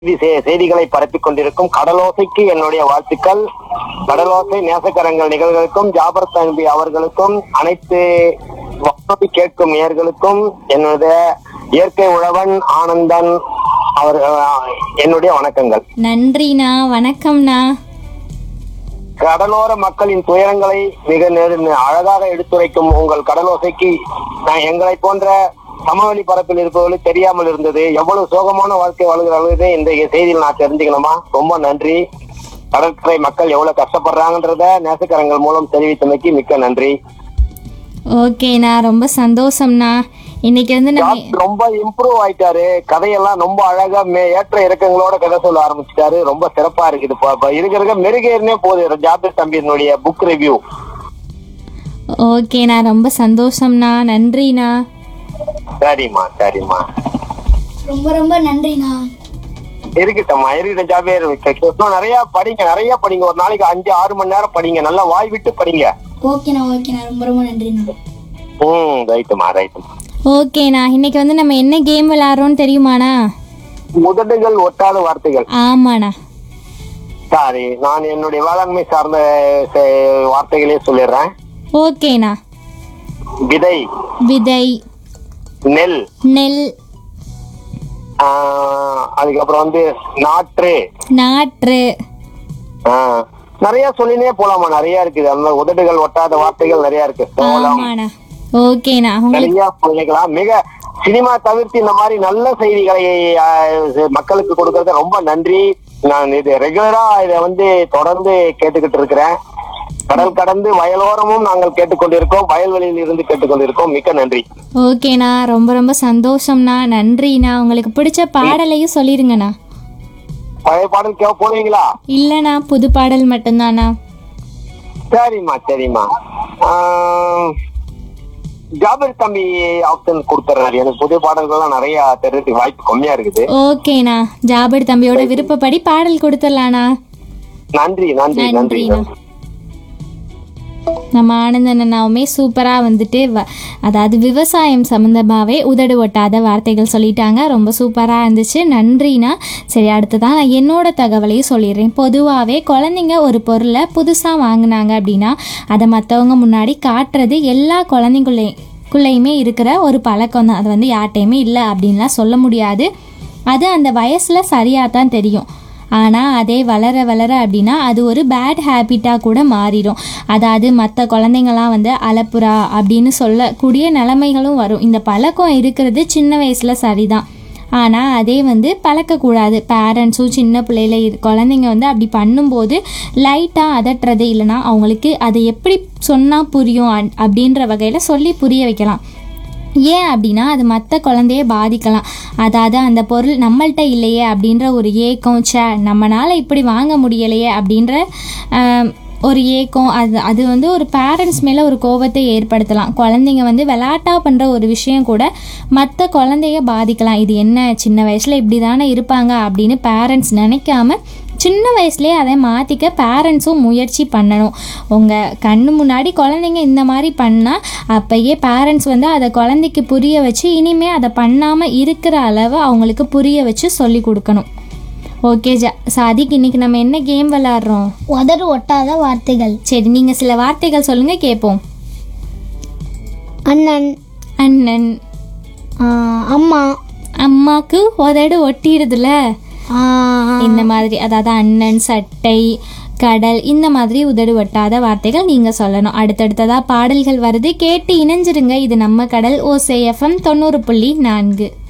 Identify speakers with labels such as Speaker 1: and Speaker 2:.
Speaker 1: செ- செய்திகளை பரப்பிக் கொண்டிருக்கும் கடலோசைக்கு என்னுடைய வாழ்த்துக்கள் கடலோசை நேசக்கரங்கள் நிகழ்வுகளுக்கும் ஜாபர் தம்பி அவர்களுக்கும் அனைத்து வானொலி கேட்கும் நேயர்களுக்கும் என்னுடைய இயற்கை உழவன் ஆனந்தன் அவர் அஹ், என்னுடைய வணக்கங்கள்
Speaker 2: நன்றிண்ணா வணக்கம்ண்ணா
Speaker 1: கடலோர மக்களின் துயரங்களை மிக நெரு- அழகாக எடுத்துரைக்கும் உங்கள் கடலோசைக்கு நான் எங்களை போன்ற சமவெளி பரப்பில் இருப்பவர்களுக்கு தெரியாமல் இருந்தது எவ்வளவு சோகமான வாழ்க்கை வாழ்கிறார்கள் இந்த செய்தியில் நான் தெரிஞ்சுக்கணுமா ரொம்ப நன்றி கடற்கரை மக்கள் எவ்வளவு கஷ்டப்படுறாங்கன்றத நேசக்கரங்கள் மூலம் தெரிவித்தமைக்கு மிக்க நன்றி
Speaker 2: ஓகேண்ணா ரொம்ப சந்தோஷம்ண்ணா இன்னைக்கு வந்து நம்ம
Speaker 1: ஜாப் ரொம்ப இம்ப்ரூவ் ஆயிட்டாரு கதையெல்லாம் ரொம்ப அழகா மே- ஏற்ற இறக்கங்களோட கதை சொல்ல ஆரம்பிச்சிட்டாரு ரொம்ப சிறப்பா இருக்குது இப்ப- இப்ப இருக்க இருக்க மெருகேறினே போகுது ஜாபர் தம்பியினுடைய புக் ரிவ்யூ
Speaker 2: ஓகேண்ணா ரொம்ப சந்தோஷம்ண்ணா நன்றிண்ணா
Speaker 1: சரிம்மா சரிம்மா
Speaker 3: ரொம்ப ரொம்ப நன்றிண்ணா
Speaker 1: இருக்கட்டும்மா இருக்கட்டும் ஜாபேர் இன்னும் நிறைய படிங்க நிறைய படிங்க ஒரு நாளைக்கு அஞ்சு ஆறு மணி நேரம் படிங்க நல்லா வாய் விட்டு படிங்க
Speaker 3: ஓகேண்ணா ஓகேண்ணா ரொம்ப ரொம்ப நன்றிண்ணா
Speaker 1: ம் ரைட்டுமா ரைட்டுமா
Speaker 2: ஓகேண்ணா இன்னைக்கு வந்து நம்ம என்ன கேம் விளையாடுறோம்னு தெரியுமாண்ணா
Speaker 1: உதடுகள் ஒட்டாத வார்த்தைகள்
Speaker 2: ஆமாண்ணா
Speaker 1: சாரி நான் என்னுடைய வேளாண்மை சார்ந்த செ- வார்த்தைகளே சொல்லிடுறேன்
Speaker 2: ஓகேண்ணா
Speaker 1: விதை
Speaker 2: விதை
Speaker 1: நெல்
Speaker 2: நெல்
Speaker 1: ஆஹ், அதுக்கப்புறம் வந்து நாற்று
Speaker 2: நாற்று
Speaker 1: ஆஹ், நிறைய சொல்லினே போலாமா நிறைய இருக்குது அந்த உதடுகள் ஒட்டாத வார்த்தைகள் நிறைய இருக்கு சோளம்
Speaker 2: ஆமாண்ணா ஓகேண்ணா உங்களுக்கு
Speaker 1: நிறைய சொல்லிக்கலாம் மிக சினிமா தவிர்த்து இந்த மாதிரி நல்ல செய்திகளை ஆஹ், மக்களுக்கு கொடுக்கறது ரொம்ப நன்றி நான் இது ரெகுலரா இதை வந்து தொடர்ந்து கேட்டுக்கிட்டு இருக்கிறேன் கடல் கடந்து வயலோரமும் நாங்கள் கேட்டுக்கொண்டிருக்கோம் வயல்வெளியில் இருந்து கேட்டுக்கொண்டிருக்கோம் மிக்க நன்றி
Speaker 2: ஓகேண்ணா ரொம்ப ரொம்ப சந்தோஷம்ண்ணா நன்றிண்ணா உங்களுக்கு பிடிச்ச பாடலையும் சொல்லிருங்கண்ணா
Speaker 1: பழைய பாடல் கே போடுவீங்களா
Speaker 2: இல்லைண்ணா புது பாடல் மட்டும்தாண்ணா
Speaker 1: சரிம்மா சரிம்மா ஆஹ், ஜாபர் தம்பி ஆப்ஷன் கொடுத்துறாரு எனக்கு புதிய பாடல்கள்லாம் நிறைய தெரிஞ்சதுக்கு வாய்ப்பு கம்மியா இருக்குது
Speaker 2: ஓகேண்ணா ஜாபர் தம்பியோட விருப்பப்படி பாடல் கொடுத்துடலாண்ணா
Speaker 1: நன்றி நன்றி நன்றி
Speaker 2: நன்றிண்ணா
Speaker 1: நன்றி
Speaker 2: நம்ம ஆனந்தன் அண்ணாவுமே சூப்பராக வந்துட்டு வ அதாவது விவசாயம் சம்மந்தமாகவே உதடு ஒட்டாத வார்த்தைகள் சொல்லிட்டாங்க ரொம்ப சூப்பராக இருந்துச்சு நன்றிண்ணா சரி அடுத்ததான் நான் என்னோட தகவலையும் சொல்லிடுறேன் பொதுவாகவே குழந்தைங்க ஒரு பொருளை புதுசாக வாங்கினாங்க அப்படின்னா அதை மற்றவங்க முன்னாடி காட்டுறது எல்லா குழந்தைங்களே குள்ளேயுமே இருக்கிற ஒரு பழக்கம் தான் அது வந்து யார்கிட்டையுமே இல்லை அப்படின்லாம் சொல்ல முடியாது அது அந்த வயசில் சரியாக தான் தெரியும் ஆனால் அதே வளர வளர அப்படின்னா அது ஒரு பேட் ஹேபிட்டாக கூட மாறிடும் அதாவது மற்ற குழந்தைங்களாம் வந்து அலப்புறா அப்படின்னு சொல்லக்கூடிய நிலைமைகளும் வரும் இந்த பழக்கம் இருக்கிறது சின்ன வயசில் சரிதான் ஆனால் அதே வந்து பழக்கக்கூடாது பேரண்ட்ஸும் சின்ன பிள்ளையில இரு குழந்தைங்க வந்து அப்படி பண்ணும்போது லைட்டாக அதட்டுறது இல்லைன்னா அவங்களுக்கு அதை எப்படி சொன்னால் புரியும் அ- அப்படின்ற வகையில் சொல்லி புரிய வைக்கலாம் ஏன் அப்படின்னா அது மற்ற குழந்தைய பாதிக்கலாம் அதாவது அந்த பொருள் நம்மள்ட்ட இல்லையே அப்படின்ற ஒரு ஏக்கம் ச்சே நம்மனால இப்படி வாங்க முடியலையே அப்படின்ற ஆம், ஒரு ஏக்கம் அது அது வந்து ஒரு பேரண்ட்ஸ் மேலே ஒரு கோபத்தை ஏற்படுத்தலாம் குழந்தைங்க வந்து விளையாட்டா பண்ணுற ஒரு விஷயம் கூட மற்ற குழந்தைய பாதிக்கலாம் இது என்ன சின்ன வயசில் இப்படி தானே இருப்பாங்க அப்படின்னு பேரண்ட்ஸ் நினைக்காம சின்ன வயசுலேயே அதை மாற்றிக்க பேரண்ட்ஸும் முயற்சி பண்ணணும் உங்கள் கண்ணு முன்னாடி குழந்தைங்க இந்த மாதிரி பண்ணால் அப்பயே பேரண்ட்ஸ் வந்து அதை குழந்தைக்கு புரிய வச்சு இனிமே அதை பண்ணாமல் இருக்கிற அளவு அவங்களுக்கு புரிய வச்சு சொல்லி கொடுக்கணும் ஓகே ஜா சாதிக் இன்னைக்கு நம்ம என்ன கேம் விளாட்றோம்
Speaker 3: உதடு ஒட்டாத வார்த்தைகள்
Speaker 2: சரி நீங்கள் சில வார்த்தைகள் சொல்லுங்கள் கேட்போம்
Speaker 3: அண்ணன்
Speaker 2: அண்ணன்
Speaker 3: ஆஹ், அம்மா
Speaker 2: அம்மாக்கு உதடு ஒட்டிடுதுல
Speaker 3: ஆஹ்,
Speaker 2: இந்த மாதிரி அதாவது அண்ணன் சட்டை கடல் இந்த மாதிரி உதடு ஒட்டாத வார்த்தைகள் நீங்கள் சொல்லணும் அடுத்தடுத்ததாக பாடல்கள் வருது கேட்டு இணைஞ்சிருங்க இது நம்ம கடல் ஓசை எஃப்எம் தொண்ணூறு புள்ளி நான்கு